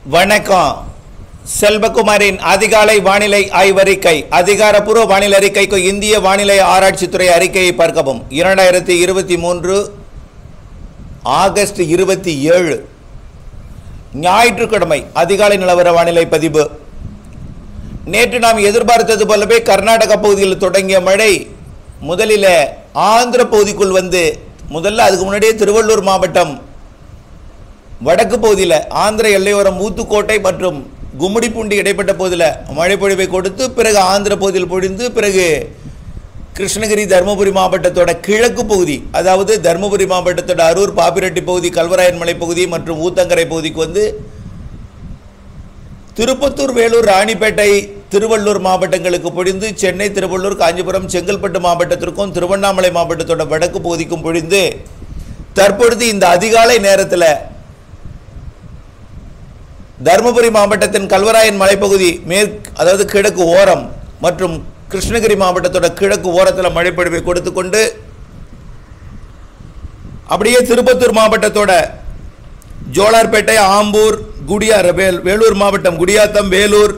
வணக்கம் செல்வகுமாரின் அதிகாலை வானிலை ஆய்வறிக்கை அதிகாரப்பூர்வ வானிலை அறிக்கைக்கு இந்திய வானிலை ஆராய்ச்சித்துறை அறிக்கையை பார்க்கவும் இரண்டாயிரத்தி இருபத்தி மூன்று ஆகஸ்ட் இருபத்தி ஏழு ஞாயிற்றுக்கிழமை அதிகாலை நிலவர வானிலை பதிவு நேற்று நாம் எதிர்பார்த்தது போலவே கர்நாடக பகுதியில் தொடங்கிய மழை முதலில் ஆந்திர பகுதிக்குள் வந்து முதல்ல அதுக்கு முன்னாடியே திருவள்ளூர் மாவட்டம் வடக்கு பகுதியில் ஆந்திர எல்லையோரம் ஊத்துக்கோட்டை மற்றும் கும்மிடிப்பூண்டி இடைப்பட்ட பகுதியில் மழை பொழிவை கொடுத்து பிறகு ஆந்திர பகுதியில் பொழிந்து பிறகு கிருஷ்ணகிரி தருமபுரி மாவட்டத்தோட கிழக்கு பகுதி அதாவது தருமபுரி மாவட்டத்தோட அரூர் பாப்பிரெட்டி பகுதி கல்வராயன் மலை பகுதி மற்றும் ஊத்தங்கரை பகுதிக்கு வந்து திருப்பத்தூர் வேலூர் ராணிப்பேட்டை திருவள்ளூர் மாவட்டங்களுக்கு பொழிந்து சென்னை திருவள்ளூர் காஞ்சிபுரம் செங்கல்பட்டு மாவட்டத்திற்கும் திருவண்ணாமலை மாவட்டத்தோட வடக்கு பகுதிக்கும் பொழிந்து தற்பொழுது இந்த அதிகாலை நேரத்தில் தருமபுரி மாவட்டத்தின் கல்வராயன் மலைப்பகுதி மேற்கு அதாவது கிழக்கு ஓரம் மற்றும் கிருஷ்ணகிரி மாவட்டத்தோட கிழக்கு ஓரத்தில் மழைப்பொழிவை கொடுத்து கொண்டு அப்படியே திருப்பத்தூர் மாவட்டத்தோட ஜோலார்பேட்டை ஆம்பூர் குடியார் வேல் வேலூர் மாவட்டம் குடியாத்தம் வேலூர்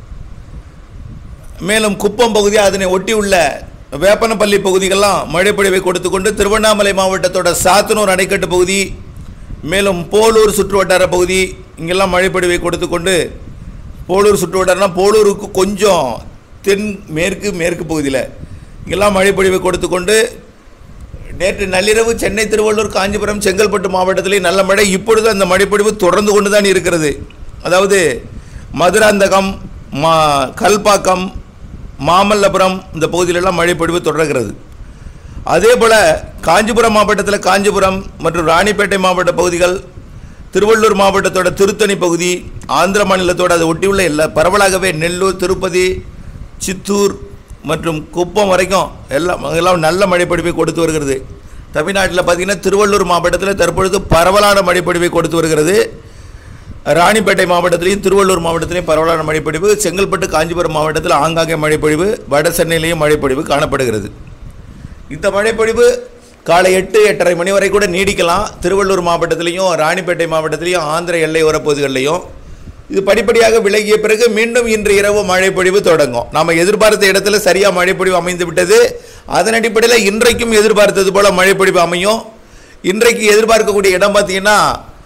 மேலும் குப்பம் பகுதி அதனை ஒட்டியுள்ள வேப்பனப்பள்ளி பகுதிகள்லாம் மழைப்பொழிவை கொடுத்து கொண்டு திருவண்ணாமலை மாவட்டத்தோட சாத்தனூர் அணைக்கட்டு பகுதி மேலும் போலூர் சுற்றுவட்டார பகுதி இங்கெல்லாம் மழைப்பொழிவை கொடுத்து கொண்டு போலூர் சுற்றுவட்டாரம்னா போலூருக்கு கொஞ்சம் தென் மேற்கு மேற்கு பகுதியில் இங்கெல்லாம் மழைப்பொழிவை கொடுத்து கொண்டு நேற்று நள்ளிரவு சென்னை திருவள்ளூர் காஞ்சிபுரம் செங்கல்பட்டு மாவட்டத்திலே நல்ல மழை இப்பொழுது அந்த மழைப்பொழிவு தொடர்ந்து கொண்டு தான் இருக்கிறது அதாவது மதுராந்தகம் மா கல்பாக்கம் மாமல்லபுரம் இந்த பகுதியிலெல்லாம் மழைப்பொழிவு தொடர்கிறது அதே போல் காஞ்சிபுரம் மாவட்டத்தில் காஞ்சிபுரம் மற்றும் ராணிப்பேட்டை மாவட்ட பகுதிகள் திருவள்ளூர் மாவட்டத்தோட திருத்தணி பகுதி ஆந்திர மாநிலத்தோட அதை ஒட்டியுள்ள எல்லா பரவலாகவே நெல்லூர் திருப்பதி சித்தூர் மற்றும் குப்பம் வரைக்கும் எல்லாம் எல்லாம் நல்ல மழைப்பொழிவை கொடுத்து வருகிறது தமிழ்நாட்டில் பார்த்தீங்கன்னா திருவள்ளூர் மாவட்டத்தில் தற்பொழுது பரவலான மழைப்பொழிவை கொடுத்து வருகிறது ராணிப்பேட்டை மாவட்டத்திலையும் திருவள்ளூர் மாவட்டத்திலையும் பரவலான மழைப்பொழிவு செங்கல்பட்டு காஞ்சிபுரம் மாவட்டத்தில் ஆங்காங்கே மழைப்பொழிவு வட சென்னையிலையும் மழைப்பொழிவு காணப்படுகிறது இந்த மழைப்பொழிவு காலை எட்டு எட்டரை மணி வரை கூட நீடிக்கலாம் திருவள்ளூர் மாவட்டத்திலையும் ராணிப்பேட்டை மாவட்டத்திலையும் ஆந்திர எல்லையோர பகுதிகளிலையும் இது படிப்படியாக விலகிய பிறகு மீண்டும் இன்று இரவு மழைப்பொழிவு தொடங்கும் நாம் எதிர்பார்த்த இடத்துல சரியாக மழைப்பொழிவு அமைந்து விட்டது அதன் அடிப்படையில் இன்றைக்கும் எதிர்பார்த்தது போல மழைப்பொழிவு அமையும் இன்றைக்கு எதிர்பார்க்கக்கூடிய இடம் பார்த்தீங்கன்னா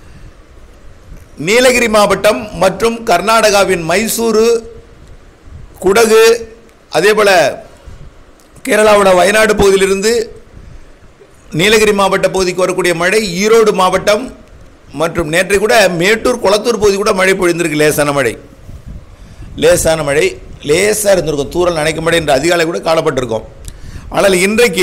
நீலகிரி மாவட்டம் மற்றும் கர்நாடகாவின் மைசூரு குடகு அதே போல் கேரளாவோட வயநாடு பகுதியிலிருந்து நீலகிரி மாவட்ட பகுதிக்கு வரக்கூடிய மழை ஈரோடு மாவட்டம் மற்றும் நேற்றை கூட மேட்டூர் குளத்தூர் பகுதி கூட மழை பொழிந்திருக்கு லேசான மழை லேசான மழை லேசாக இருந்திருக்கும் தூரல் நனைக்க மழை என்று அதிகாலை கூட காணப்பட்டிருக்கும் ஆனால் இன்றைக்கு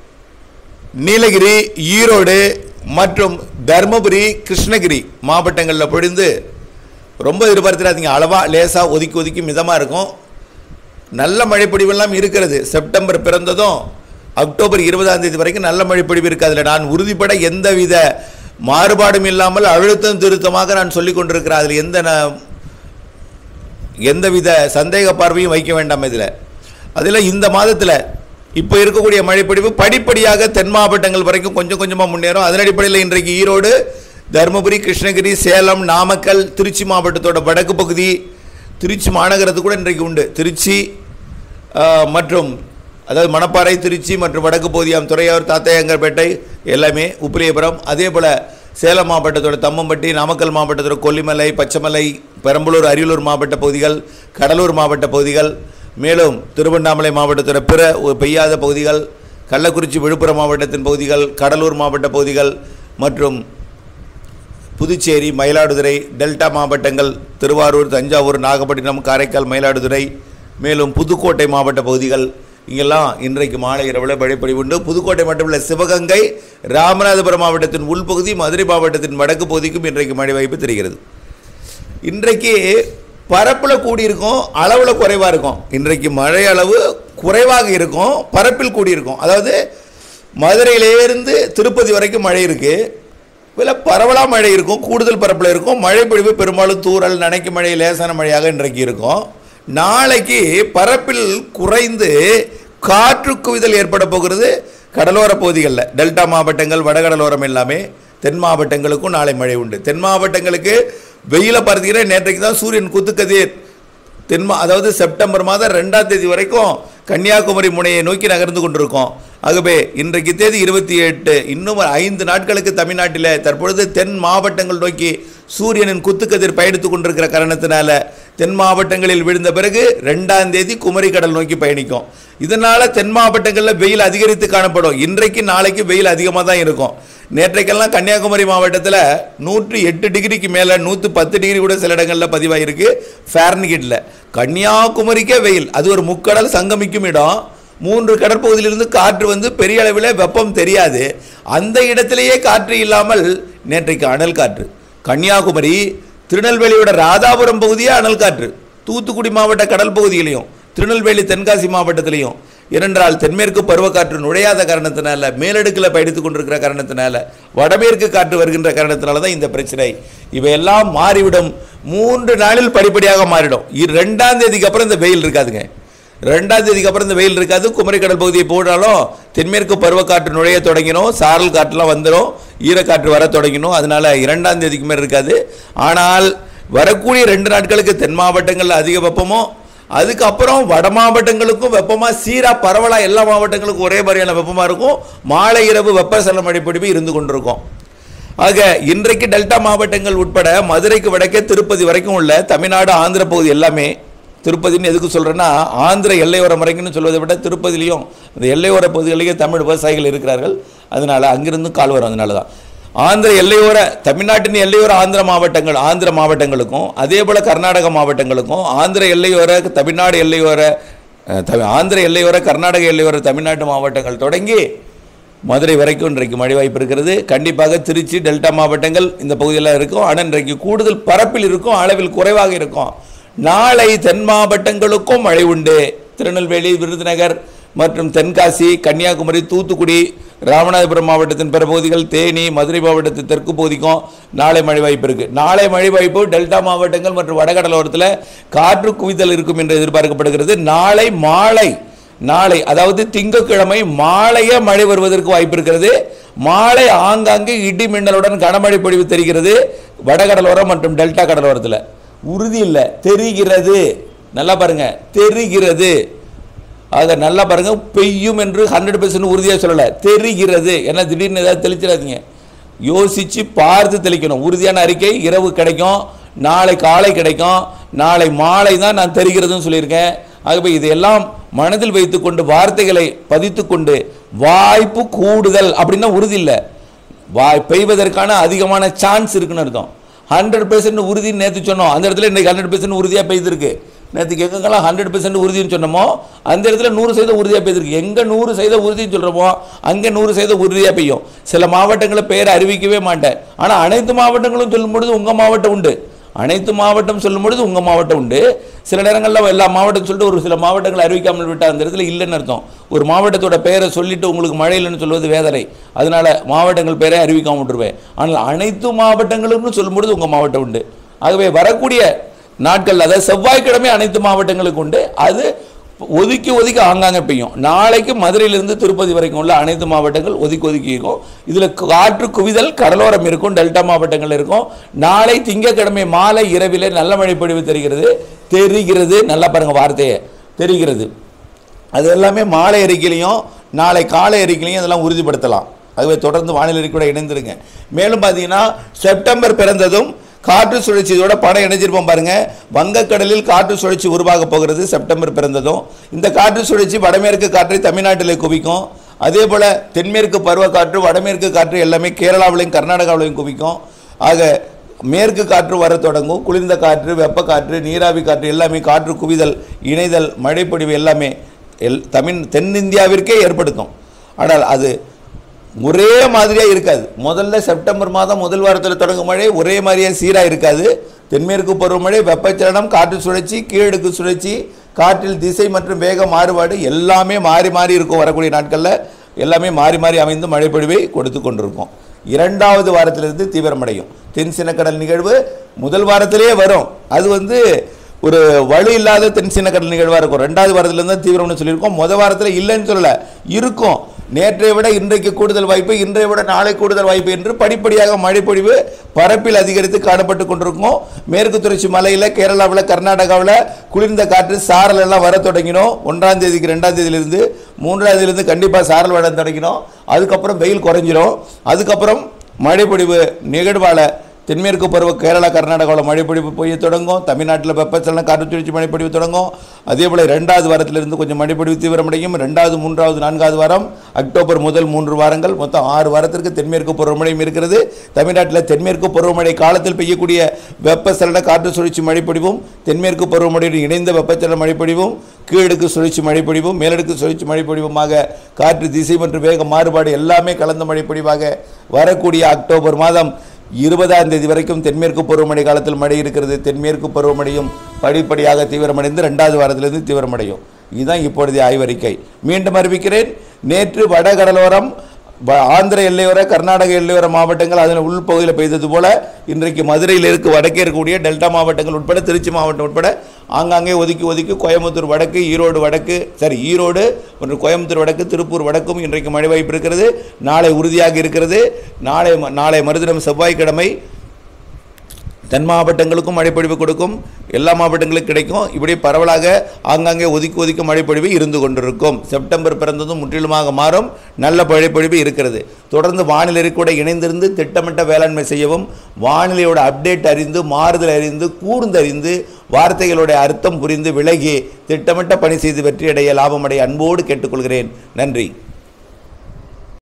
நீலகிரி ஈரோடு மற்றும் தர்மபுரி கிருஷ்ணகிரி மாவட்டங்களில் பொழிந்து ரொம்ப எதிர்பார்த்துடாதீங்க அளவாக லேசாக ஒதுக்கி ஒதுக்கி மிதமாக இருக்கும் நல்ல மழைப்பொழிவெல்லாம் இருக்கிறது செப்டம்பர் பிறந்ததும் அக்டோபர் இருபதாம் தேதி வரைக்கும் நல்ல மழைப்பொழிவு இருக்குது அதில் நான் உறுதிப்பட எந்தவித மாறுபாடும் இல்லாமல் அழுத்தம் திருத்தமாக நான் சொல்லிக் கொண்டிருக்கிறேன் அதில் எந்த ந- எந்தவித சந்தேக பார்வையும் வைக்க வேண்டாம் இதில் அதில் இந்த மாதத்தில் இப்போ இருக்கக்கூடிய மழைப்பொழிவு படிப்படியாக தென் மாவட்டங்கள் வரைக்கும் கொஞ்சம் கொஞ்சமாக முன்னேறும் அதன் அடிப்படையில் இன்றைக்கு ஈரோடு தருமபுரி கிருஷ்ணகிரி சேலம் நாமக்கல் திருச்சி மாவட்டத்தோட வடக்கு பகுதி திருச்சி மாநகரத்து கூட இன்றைக்கு உண்டு திருச்சி ஆஹ், மற்றும் அதாவது மணப்பாறை திருச்சி மற்றும் வடக்கு பகுதியாம் துறையூர் தாத்தையங்கர்பேட்டை எல்லாமே உப்பிலியபுரம் அதே போல் சேலம் மாவட்டத்தோட தம்மம்பட்டி நாமக்கல் மாவட்டத்தோட கொல்லிமலை பச்சைமலை பெரம்பலூர் அரியலூர் மாவட்ட பகுதிகள் கடலூர் மாவட்ட பகுதிகள் மேலும் திருவண்ணாமலை மாவட்டத்தோட பிற ஒ- பெய்யாத பகுதிகள் கள்ளக்குறிச்சி விழுப்புரம் மாவட்டத்தின் பகுதிகள் கடலூர் மாவட்ட பகுதிகள் மற்றும் புதுச்சேரி மயிலாடுதுறை டெல்டா மாவட்டங்கள் திருவாரூர் தஞ்சாவூர் நாகப்பட்டினம் காரைக்கால் மயிலாடுதுறை மேலும் புதுக்கோட்டை மாவட்ட பகுதிகள் இங்கெல்லாம் இன்றைக்கு மாலை இரவில் மழைப்பொழிவு உண்டு புதுக்கோட்டை மட்டுமல்ல சிவகங்கை ராமநாதபுரம் மாவட்டத்தின் உள்பகுதி மதுரை மாவட்டத்தின் வடக்கு பகுதிக்கும் இன்றைக்கு மழை வாய்ப்பு தெரிகிறது இன்றைக்கு பரப்பில் கூடியிருக்கும் அளவில் குறைவாக இருக்கும் இன்றைக்கு மழை அளவு குறைவாக இருக்கும் பரப்பில் கூடியிருக்கும் அதாவது மதுரையிலேருந்து திருப்பதி வரைக்கும் மழை இருக்குது இதில் பரவலாக மழை இருக்கும் கூடுதல் பரப்பில் இருக்கும் மழை பொழிவு பெரும்பாலும் தூறல் நனைக்கு மழை லேசான மழையாக இன்றைக்கு இருக்கும் நாளைக்கு பரப்பில் குறைந்து காற்று குவிதல் ஏற்பட போகிறது கடலோர பகுதிகளில் டெல்டா மாவட்டங்கள் வடகடலோரம் எல்லாமே தென் மாவட்டங்களுக்கும் நாளை மழை உண்டு தென் மாவட்டங்களுக்கு வெயிலை பார்த்தீங்கன்னா நேற்றைக்கு தான் சூரியன் குத்துக்கதிர் தென்மா அதாவது செப்டம்பர் மாதம் ரெண்டாம் தேதி வரைக்கும் கன்னியாகுமரி முனையை நோக்கி நகர்ந்து கொண்டிருக்கோம் ஆகவே இன்றைக்கு தேதி இருபத்தி எட்டு இன்னும் ஒரு ஐந்து நாட்களுக்கு தமிழ்நாட்டில் தற்பொழுது தென் மாவட்டங்கள் நோக்கி சூரியனின் குத்துக்கதிர் பயணித்துக் கொண்டிருக்கிற காரணத்தினால தென் மாவட்டங்களில் விழுந்த பிறகு ரெண்டாம் தேதி குமரி கடல் நோக்கி பயணிக்கும் இதனால தென் மாவட்டங்களில் வெயில் அதிகரித்து காணப்படும் இன்றைக்கு நாளைக்கு வெயில் அதிகமாக தான் இருக்கும் நேற்றைக்கெல்லாம் கன்னியாகுமரி மாவட்டத்தில் நூற்றி எட்டு டிகிரிக்கு மேலே நூற்றி பத்து டிகிரி கூட சில இடங்களில் பதிவாயிருக்கு ஃபேர்னிகிட்டில் கன்னியாகுமரிக்கே வெயில் அது ஒரு முக்கடல் சங்கமிக்கும் இடம் மூன்று கடற்பகுதியிலிருந்து காற்று வந்து பெரிய அளவில் வெப்பம் தெரியாது அந்த இடத்திலேயே காற்று இல்லாமல் நேற்றைக்கு அனல் காற்று கன்னியாகுமரி திருநெல்வேலியோட ராதாபுரம் பகுதியே அனல் காற்று தூத்துக்குடி மாவட்ட கடல் பகுதியிலையும் திருநெல்வேலி தென்காசி மாவட்டத்திலையும் ஏனென்றால் தென்மேற்கு பருவக்காற்று நுழையாத காரணத்தினால மேலடுக்கில் பயணித்துக் கொண்டிருக்கிற காரணத்தினால வடமேற்கு காற்று வருகின்ற காரணத்தினால தான் இந்த பிரச்சனை இவையெல்லாம் மாறிவிடும் மூன்று நாளில் படிப்படியாக மாறிடும் இ- ரெண்டாம் தேதிக்கு அப்புறம் இந்த வெயில் இருக்காதுங்க ரெண்டாம் தேதிக்கு அப்புறம் இந்த வெயில் இருக்காது குமரி கடல் பகுதியை போனாலும் தென்மேற்கு பருவக்காற்று நுழைய தொடங்கினோம் சாரல் காற்றுலாம் வந்துடும் ஈரக்காற்று வர தொடங்கினோம் அதனால இரண்டாம் தேதிக்கு மேல் இருக்காது ஆனால் வரக்கூடிய ரெண்டு நாட்களுக்கு தென் மாவட்டங்களில் அதிக வெப்பமும் அதுக்கப்புறம் வட மாவட்டங்களுக்கும் வெப்பமாக சீராக பரவலாக எல்லா மாவட்டங்களுக்கும் ஒரே மாதிரியான வெப்பமாக இருக்கும் மாலை இரவு வெப்பசலன மழைப்பொழிவு இருந்து கொண்டிருக்கும் ஆக இன்றைக்கு டெல்டா மாவட்டங்கள் உட்பட மதுரைக்கு வடக்கே திருப்பதி வரைக்கும் உள்ள தமிழ்நாடு ஆந்திர பகுதி எல்லாமே திருப்பதின்னு எதுக்கு சொல்கிறேன்னா ஆந்திர எல்லையோர வரைக்கும்னு சொல்வதை விட திருப்பதிலையும் இந்த எல்லையோர பகுதிகளிலேயே தமிழ் விவசாயிகள் இருக்கிறார்கள் அதனால் அங்கிருந்தும் கால் வரும் அதனால தான் ஆந்திர எல்லையோர தமிழ்நாட்டின் எல்லையோர ஆந்திர மாவட்டங்கள் ஆந்திர மாவட்டங்களுக்கும் அதே போல் கர்நாடக மாவட்டங்களுக்கும் ஆந்திர எல்லையோர தமிழ்நாடு எல்லையோர அஹ், த- ஆந்திர எல்லையோர கர்நாடக எல்லையோர தமிழ்நாட்டு மாவட்டங்கள் தொடங்கி மதுரை வரைக்கும் இன்றைக்கு மழை வாய்ப்பு இருக்கிறது கண்டிப்பாக திருச்சி டெல்டா மாவட்டங்கள் இந்த பகுதியெல்லாம் இருக்கும் ஆனால் இன்றைக்கு கூடுதல் பரப்பில் இருக்கும் அளவில் குறைவாக இருக்கும் நாளை தென் மாவட்டங்களுக்கும் மழை உண்டு திருநெல்வேலி விருதுநகர் மற்றும் தென்காசி கன்னியாகுமரி தூத்துக்குடி ராமநாதபுரம் மாவட்டத்தின் பிற பகுதிகள் தேனி மதுரை மாவட்டத்தின் தெற்கு பகுதிக்கும் நாளை மழை வாய்ப்பு இருக்கு நாளை மழை வாய்ப்பு டெல்டா மாவட்டங்கள் மற்றும் வடகடலோரத்தில் காற்று குவிதல் இருக்கும் என்று எதிர்பார்க்கப்படுகிறது நாளை மாலை நாளை அதாவது திங்கட்கிழமை மாலையே மழை வருவதற்கு வாய்ப்பு இருக்கிறது மாலை ஆங்காங்கே இடி மின்னலுடன் கனமழை பொழிவு தெரிகிறது வடகடலோரம் மற்றும் டெல்டா கடலோரத்தில் உறுதி இல்லை தெரிகிறது நல்லா பாருங்க தெரிகிறது ஆக நல்லா பாருங்க பெய்யும் என்று ஹண்ட்ரட் பெர்சன்ட் உறுதியாக சொல்லலை தெரிகிறது ஏன்னா திடீர்னு ஏதாவது தெளிச்சிடாதீங்க யோசிச்சு பார்த்து தெளிக்கணும் உறுதியான அறிக்கை இரவு கிடைக்கும் நாளை காலை கிடைக்கும் நாளை மாலை தான் நான் தெரிகிறதுன்னு சொல்லியிருக்கேன் ஆகவே இதையெல்லாம் மனதில் வைத்துக்கொண்டு வார்த்தைகளை பதித்துக்கொண்டு வாய்ப்பு கூடுதல் அப்படின்னா உறுதி இல்லை வாய் பெய்வதற்கான அதிகமான சான்ஸ் இருக்குன்னு அர்த்தம் ஹண்ட்ரட் பெர்சன்ட் உறுதின்னு நேற்று சொன்னோம் அந்த இடத்துல இன்னைக்கு ஹண்ட்ரட் பெர்சன்ட் உறுதியாக பெய்திருக்கு நேற்றுக்கு எங்கெங்கெல்லாம் ஹண்ட்ரட் பெர்சன்ட் உறுதின்னு சொன்னோமோ அந்த இடத்துல நூறு சதவீத உறுதியாக பெய்திருக்கு எங்கே நூறு சதவீத உறுதின்னு சொல்கிறோமோ அங்கே நூறு சதவீத உறுதியாக பெய்யும் சில மாவட்டங்களில் பெயர் அறிவிக்கவே மாட்டேன் ஆனால் அனைத்து மாவட்டங்களும் சொல்லும் பொழுது உங்கள் மாவட்டம் உண்டு அனைத்து மாவட்டம் சொல்லும் பொழுது உங்கள் மாவட்டம் உண்டு சில நேரங்களில் எல்லா மாவட்டம் சொல்லிட்டு ஒரு சில மாவட்டங்கள் அறிவிக்காமல் விட்டால் அந்த இடத்துல இல்லைன்னு அர்த்தம் ஒரு மாவட்டத்தோட பெயரை சொல்லிட்டு உங்களுக்கு மழை இல்லைன்னு சொல்வது வேதனை அதனால மாவட்டங்கள் பெயரை அறிவிக்காம விட்டுருவேன் ஆனால் அனைத்து மாவட்டங்களும்னு சொல்லும் பொழுது உங்கள் மாவட்டம் உண்டு ஆகவே வரக்கூடிய நாட்கள் அதாவது செவ்வாய்க்கிழமை அனைத்து மாவட்டங்களுக்கு உண்டு அது ஒதுக்கி ஒதுக்கி ஆங்காங்கே பெய்யும் நாளைக்கு மதுரையிலிருந்து திருப்பதி வரைக்கும் உள்ள அனைத்து மாவட்டங்கள் ஒதுக்கி ஒதுக்கி இருக்கும் இதில் காற்று குவிதல் கடலோரம் இருக்கும் டெல்டா மாவட்டங்கள் இருக்கும் நாளை திங்கட்கிழமை மாலை இரவிலே நல்ல மழை பொழிவு தெரிகிறது தெரிகிறது நல்லா பாருங்க வார்த்தையை தெரிகிறது அது எல்லாமே மாலை அறிக்கையிலையும் நாளை காலை அறிக்கையிலையும் இதெல்லாம் உறுதிப்படுத்தலாம் அதுவே தொடர்ந்து வானிலை அறிக்கையோட இணைந்திருங்க மேலும் பார்த்தீங்கன்னா செப்டம்பர் பிறந்ததும் காற்று சுழற்சி இதோட படம் இணைஞ்சிருப்போம் பாருங்க வங்கக்கடலில் காற்று சுழற்சி உருவாக போகிறது செப்டம்பர் பிறந்ததும் இந்த காற்று சுழற்சி வடமேற்கு காற்றை தமிழ்நாட்டில் குவிக்கும் அதே போல தென்மேற்கு பருவக்காற்று வடமேற்கு காற்று எல்லாமே கேரளாவிலையும் கர்நாடகாவிலையும் குவிக்கும் ஆக மேற்கு காற்று வர தொடங்கும் குளிர்ந்த காற்று வெப்ப காற்று நீராவி காற்று எல்லாமே காற்று குவிதல் இணைதல் மழைப்பொழிவு எல்லாமே எல் தமிழ் தென்னிந்தியாவிற்கே ஏற்படுத்தும் ஆனால் அது ஒரே மாதிரியாக இருக்காது முதல்ல செப்டம்பர் மாதம் முதல் வாரத்தில் தொடங்கும் மழை ஒரே மாதிரியாக சீராக இருக்காது தென்மேற்கு பருவமழை வெப்பச்சலனம் காற்று சுழற்சி கீழடுக்கு சுழற்சி காற்றில் திசை மற்றும் வேக மாறுபாடு எல்லாமே மாறி மாறி இருக்கும் வரக்கூடிய நாட்களில் எல்லாமே மாறி மாறி அமைந்து மழைப்பொழிவை கொடுத்து கொண்டிருக்கும் இரண்டாவது வாரத்திலிருந்து தீவிரமடையும் தென் சின்னக்கடல் நிகழ்வு முதல் வாரத்திலேயே வரும் அது வந்து ஒரு வலு இல்லாத தென் சின்னக்கடல் நிகழ்வாக இருக்கும் ரெண்டாவது வாரத்துல இருந்து தான் தீவிரம்னு சொல்லியிருக்கோம் முதல் வாரத்தில் இல்லைன்னு சொல்லலை இருக்கும் நேற்றை விட இன்றைக்கு கூடுதல் வாய்ப்பு இன்றைய விட நாளை கூடுதல் வாய்ப்பு என்று படிப்படியாக மழைப்பொழிவு பரப்பில் அதிகரித்து காணப்பட்டு கொண்டிருக்கும் மேற்கு தொடர்ச்சி மலையில் கேரளாவில் கர்நாடகாவில் குளிர்ந்த காற்று சாரல் எல்லாம் வர தொடங்கினோம் ஒன்றாம் தேதிக்கு ரெண்டாம் தேதியிலிருந்து மூன்றாம் தேதியிலிருந்து கண்டிப்பாக சாரல் வர தொடங்கினோம் அதுக்கப்புறம் வெயில் குறைஞ்சிரும் அதுக்கப்புறம் மழைப்பொழிவு நிகழ்வால தென்மேற்கு பருவ கேரளா கர்நாடகாவில் மழைப்பொழிவு பெய்ய தொடங்கும் தமிழ்நாட்டில் வெப்பச்சலன காற்று சுழற்சி மழைப்பொழிவு தொடங்கும் அதே போல் ரெண்டாவது வாரத்திலிருந்து கொஞ்சம் மழைப்பொழிவு தீவிரமடையும் ரெண்டாவது மூன்றாவது நான்காவது வாரம் அக்டோபர் முதல் மூன்று வாரங்கள் மொத்தம் ஆறு வாரத்திற்கு தென்மேற்கு பருவமழையும் இருக்கிறது தமிழ்நாட்டில் தென்மேற்கு பருவமழை காலத்தில் பெய்யக்கூடிய வெப்பச்சலன காற்று சுழற்சி மழைப்பொழிவும் தென்மேற்கு பருவமழையுடன் இணைந்த வெப்பச்சலன மழைப்பொழிவும் கீழடுக்கு சுழற்சி மழைப்பொழிவும் மேலடுக்கு சுழற்சி மழைப்பொழிவுமாக காற்று திசை மற்றும் வேக மாறுபாடு எல்லாமே கலந்த மழைப்பொழிவாக வரக்கூடிய அக்டோபர் மாதம் இருபதாம் தேதி வரைக்கும் தென்மேற்கு பருவமழை காலத்தில் மழை இருக்கிறது தென்மேற்கு பருவமழையும் படிப்படியாக தீவிரமடைந்து ரெண்டாவது வாரத்திலிருந்து தீவிரமடையும் இதுதான் இப்பொழுதைய ஆய்வறிக்கை மீண்டும் அறிவிக்கிறேன் நேற்று வடகடலோரம் வ- ஆந்திர எல்லையோர கர்நாடக எல்லையோர மாவட்டங்கள் அதன் உள்பகுதியில் பெய்தது போல இன்றைக்கு மதுரையில் இருக்க வடக்கே இருக்கக்கூடிய டெல்டா மாவட்டங்கள் உட்பட திருச்சி மாவட்டம் உட்பட ஆங்காங்கே ஒதுக்கி ஒதுக்கி கோயம்புத்தூர் வடக்கு ஈரோடு வடக்கு சரி ஈரோடு மற்றும் கோயம்புத்தூர் வடக்கு திருப்பூர் வடக்கும் இன்றைக்கு மழை வாய்ப்பு இருக்கிறது நாளை உறுதியாக இருக்கிறது நாளை ம- நாளை மறுதினம் செவ்வாய்க்கிழமை தென் மாவட்டங்களுக்கும் மழைப்பொழிவு கொடுக்கும் எல்லா மாவட்டங்களுக்கும் கிடைக்கும் இப்படி பரவலாக ஆங்காங்கே ஒதுக்கி ஒதுக்கி மழைப்பொழிவு இருந்து கொண்டிருக்கும் செப்டம்பர் பிறந்ததும் முற்றிலுமாக மாறும் நல்ல மழைப்பொழிவு இருக்கிறது தொடர்ந்து வானிலை கூட இணைந்திருந்து திட்டமிட்ட வேளாண்மை செய்யவும் வானிலையோட அப்டேட் அறிந்து மாறுதல் அறிந்து கூர்ந்தறிந்து வார்த்தைகளுடைய அர்த்தம் புரிந்து விலகி திட்டமிட்ட பணி செய்து வெற்றியடைய லாபமடைய அன்போடு கேட்டுக்கொள்கிறேன் நன்றி